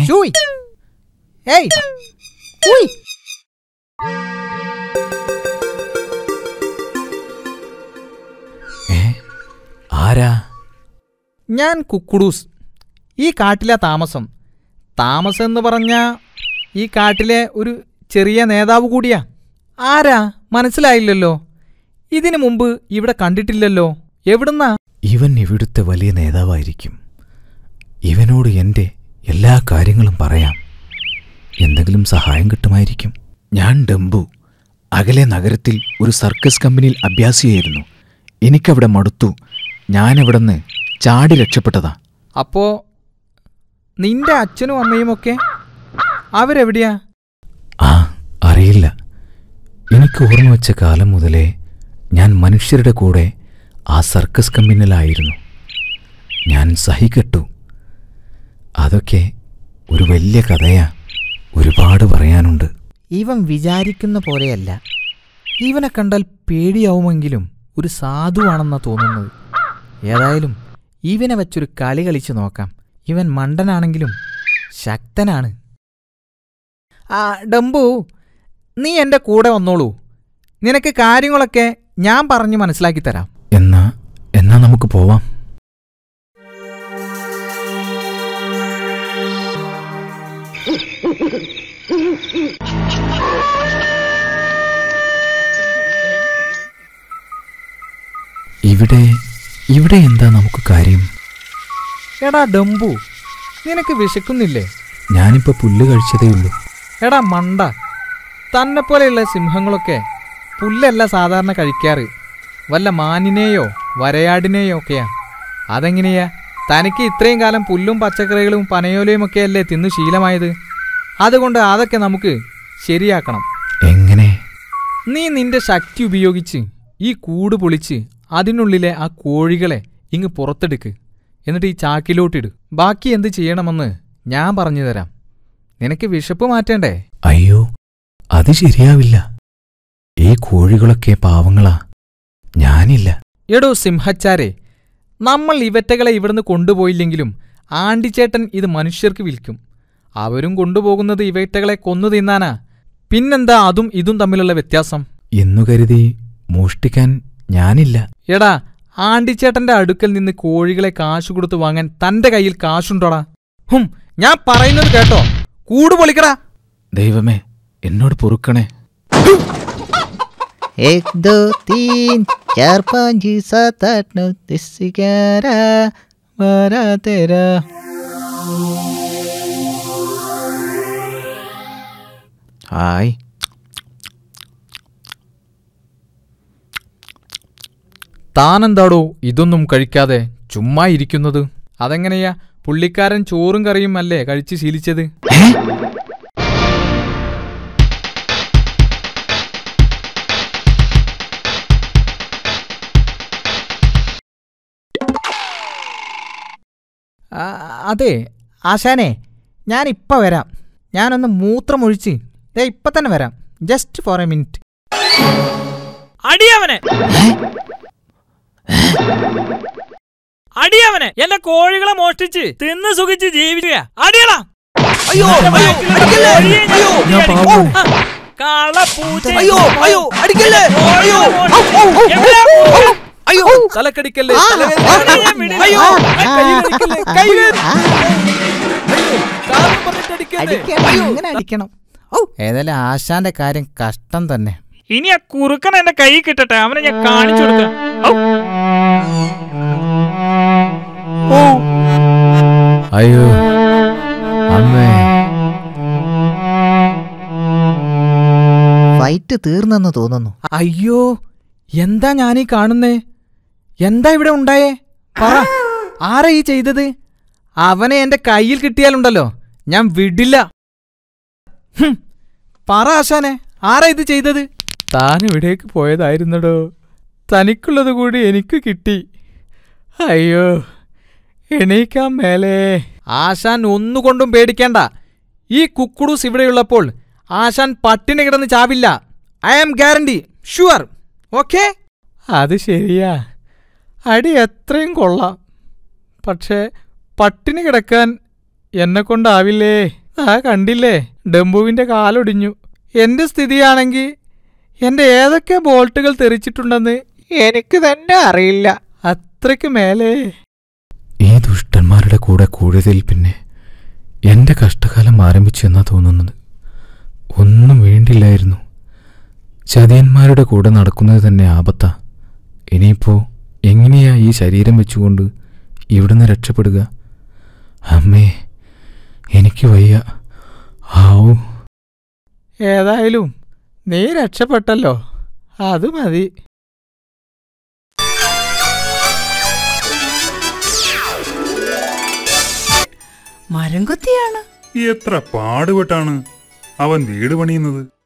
ഷൂയ് ഏയ് ഉയ് ഏ ആരാ ഞാൻ കുക്കുടൂസ് ഈ കാട്ടിലെ താമസം താമസം എന്ന് പറഞ്ഞ ഈ കാട്ടിലെ ഒരു ചെറിയ നേതാവ് കൂടിയാ ആരാ മനസ്സിലായില്ലല്ലോ ഇതിനു മുമ്പ് ഇവിടെ കണ്ടിട്ടില്ലല്ലോ എവിടുന്നാ ഇവൻ ഇവിടുത്തെ വലിയ നേതാവായിരിക്കും ഇവനോട് എൻ്റെ എല്ലാ കാര്യങ്ങളും പറയാം എന്തെങ്കിലും സഹായം കിട്ടുമായിരിക്കും ഞാൻ ഡംബു അകലെ നഗരത്തിൽ ഒരു സർക്കസ് കമ്പനിയിൽ അഭ്യാസിയായിരുന്നു എനിക്കവിടെ മടുത്തു ഞാനവിടുന്ന് ചാടി രക്ഷപ്പെട്ടതാ അപ്പോ നിന്റെ അച്ഛനും അമ്മയുമൊക്കെ അവരെവിടെയാ ആ അറിയില്ല എനിക്ക് ഓർമ്മ വെച്ച കാലം മുതലേ ഞാൻ മനുഷ്യരുടെ കൂടെ ആ സർക്കസ് കമ്പനിയിലായിരുന്നു ഞാൻ സഹികെട്ടു അതൊക്കെ ഒരു വലിയ കഥയാ ഒരുപാട് പറയാനുണ്ട് ഇവൻ വിചാരിക്കുന്ന പോലെയല്ല ഇവനെ കണ്ടാൽ പേടിയാവുമെങ്കിലും ഒരു സാധുവാണെന്നാ തോന്നുന്നത് ഏതായാലും ഇവനെ വച്ചൊരു കളി കളിച്ചു നോക്കാം ഇവൻ മണ്ടനാണെങ്കിലും ശക്തനാണ് ആ ഡംബു നീ എൻ്റെ കൂടെ വന്നോളൂ നിനക്ക് കാര്യങ്ങളൊക്കെ ഞാൻ പറഞ്ഞ് മനസ്സിലാക്കി തരാം എന്നാ എന്നാ നമുക്ക് പോവാം ഇവിടെ ഇവിടെ എന്താ നമുക്ക് കാര്യം എടാ ഡംബു നിനക്ക് വിശക്കുന്നില്ലേ ഞാനിപ്പോ പുല്ല് കഴിച്ചതേ ഉള്ളൂ എടാ മണ്ട തന്നെ പോലെയുള്ള സിംഹങ്ങളൊക്കെ പുല്ലല്ല സാധാരണ കഴിക്കാറ് വല്ല മാനിനെയോ വരയാടിനെയോ ഒക്കെയാ അതെങ്ങനെയാ തനിക്ക് ഇത്രയും കാലം പുല്ലും പച്ചക്കറികളും പനയോലയും ഒക്കെ അല്ലേ തിന്നു ശീലമായത് അതുകൊണ്ട് അതൊക്കെ നമുക്ക് ശരിയാക്കണം എങ്ങനെ നീ നിന്റെ ശക്തി ഉപയോഗിച്ച് ഈ കൂട് പൊളിച്ച് അതിനുള്ളിലെ ആ കോഴികളെ ഇങ്ങ് പുറത്തെടുക്ക് എന്നിട്ട് ഈ ചാക്കിലോട്ടിട് ബാക്കി എന്ത് ചെയ്യണമെന്ന് ഞാൻ പറഞ്ഞു തരാം നിനക്ക് വിശപ്പ് മാറ്റേണ്ടേ അയ്യോ അത് ശരിയാവില്ല ഈ കോഴികളൊക്കെ പാവങ്ങളാ ഞാനില്ല എടോ സിംഹച്ചാരെ നമ്മൾ ഇവറ്റകളെ ഇവിടുന്ന് കൊണ്ടുപോയില്ലെങ്കിലും ആണ്ടിച്ചേട്ടൻ ഇത് മനുഷ്യർക്ക് വിൽക്കും അവരും കൊണ്ടുപോകുന്നത് ഇവറ്റകളെ കൊന്നു തിന്നാനാ പിന്നെന്താ അതും ഇതും തമ്മിലുള്ള വ്യത്യാസം എന്നു കരുതി മോഷ്ടിക്കാൻ ഞാനില്ല എടാ ആണ്ടിച്ചേട്ടന്റെ അടുക്കൽ നിന്ന് കോഴികളെ കാശു കൊടുത്ത് വാങ്ങാൻ തന്റെ കയ്യിൽ കാശുണ്ടോടാ ഹും ഞാൻ പറയുന്നത് കേട്ടോ കൂട് പൊളിക്കടാ ദൈവമേ എന്നോട് പൊറുക്കണേ एक दो तीन चार पाँच सात आठ नौ दस ग्यारह बारह तेरह ഹായ് താനെന്താടോ ഇതൊന്നും കഴിക്കാതെ ചുമ്മാ ഇരിക്കുന്നത് അതെങ്ങനെയാ പുള്ളിക്കാരൻ ചോറും കറിയും അല്ലേ കഴിച്ച് ശീലിച്ചത് ആ, അതെ ആശാനെ ഞാൻ ഇപ്പം വരാം ഞാനൊന്ന് മൂത്രമൊഴിച്ച് ദേ ഇപ്പം തന്നെ വരാം ജസ്റ്റ് ഫോർ എ മിനിറ്റ് അടിയവനെ അടിയവനെ എന്റെ കോഴികളെ മോഷ്ടിച്ച് തിന്ന് സുഖിച്ച് ജീവിക്കുക അടിയടാ അയ്യോ, അയ്യോ, അടിക്കല്ലേ? അയ്യോ, ഞാൻ പാവം. കള പൂച്ച അയ്യോ, അയ്യോ, അടിക്കല്ലേ? അയ്യോ, ഔ, ഔ, ഔ, ഔ, അയ്യോ തലക്കടിക്കല്ലേ തലവേദന. അയ്യോ കയ്യിലടിക്കല്ലേ, കയ്യിൽ. അയ്യോ, കാരണം പറഞ്ഞിട്ട് അടിക്കല്ലേ? അടിക്കണം അയ്യോ, ഇങ്ങനെ അടിക്കണം ഔ. ഏതായാലും ആശാന്റെ കാര്യം കഷ്ടം തന്നെ ഇനി ആ കുറുക്കൻ എന്റെ കൈ കിട്ടട്ടെ അവനെ ഞാൻ കാണിച്ചു കൊടുക്കാം ഔ. അയ്യോ അമ്മേ ഫൈറ്റ് തീർന്നെന്ന് തോന്നുന്നു അയ്യോ എന്താ ഞാനീ കാണുന്നേ എന്താ ഇവിടെ ഉണ്ടായേ പറ ആരാ ഈ ചെയ്തത് അവനെ എന്റെ കയ്യിൽ കിട്ടിയാലുണ്ടല്ലോ ഞാൻ വിടില്ല ഹും, പറ ആശാനെ ആരാ ഇത് ചെയ്തത് താൻ ഇവിടേക്ക് പോയതായിരുന്നടോ തനിക്കുള്ളത് കൂടി എനിക്ക് കിട്ടി അയ്യോ എണീക്കാൻ മേലേ ആശാൻ ഒന്നുകൊണ്ടും പേടിക്കേണ്ട ഈ കുക്കുടൂസ് ഇവിടെയുള്ളപ്പോൾ ആശാൻ പട്ടിണി കിടന്ന് ചാവില്ല I am guarantee sure okay അത് ശരിയാ അടി എത്രയും കൊള്ളാം പക്ഷേ പട്ടിണി കിടക്കാൻ എന്നെ കൊണ്ടാവില്ലേ ആ കണ്ടില്ലേ ഡംബുവിന്റെ കാലൊടിഞ്ഞു എന്റെ സ്ഥിതിയാണെങ്കിൽ എന്റെ ഏതൊക്കെ ബോൾട്ടുകൾ തെറിച്ചിട്ടുണ്ടെന്ന് എനിക്ക് തന്നെ അറിയില്ല അത്രയ്ക്ക് മേലേ ഈ ദുഷ്ടന്മാരുടെ കൂടെ കൂടിയതിൽ പിന്നെ എന്റെ കഷ്ടകാലം ആരംഭിച്ചു എന്നാ തോന്നുന്നത് ഒന്നും വേണ്ടില്ലായിരുന്നു ചതിയന്മാരുടെ കൂടെ നടക്കുന്നത് തന്നെ ആപത്താ ഇനിയിപ്പോ എങ്ങനെയാ ഈ ശരീരം വെച്ചുകൊണ്ട് ഇവിടുന്ന് രക്ഷപ്പെടുക അമ്മേ എനിക്ക് വയ്യ ആവൂ ഏതായാലും നീ രക്ഷപ്പെട്ടല്ലോ അത് മതി മരം കൊത്തിയാണ് എത്ര പാടുപെട്ടാണ് അവൻ വീട് പണിയുന്നത്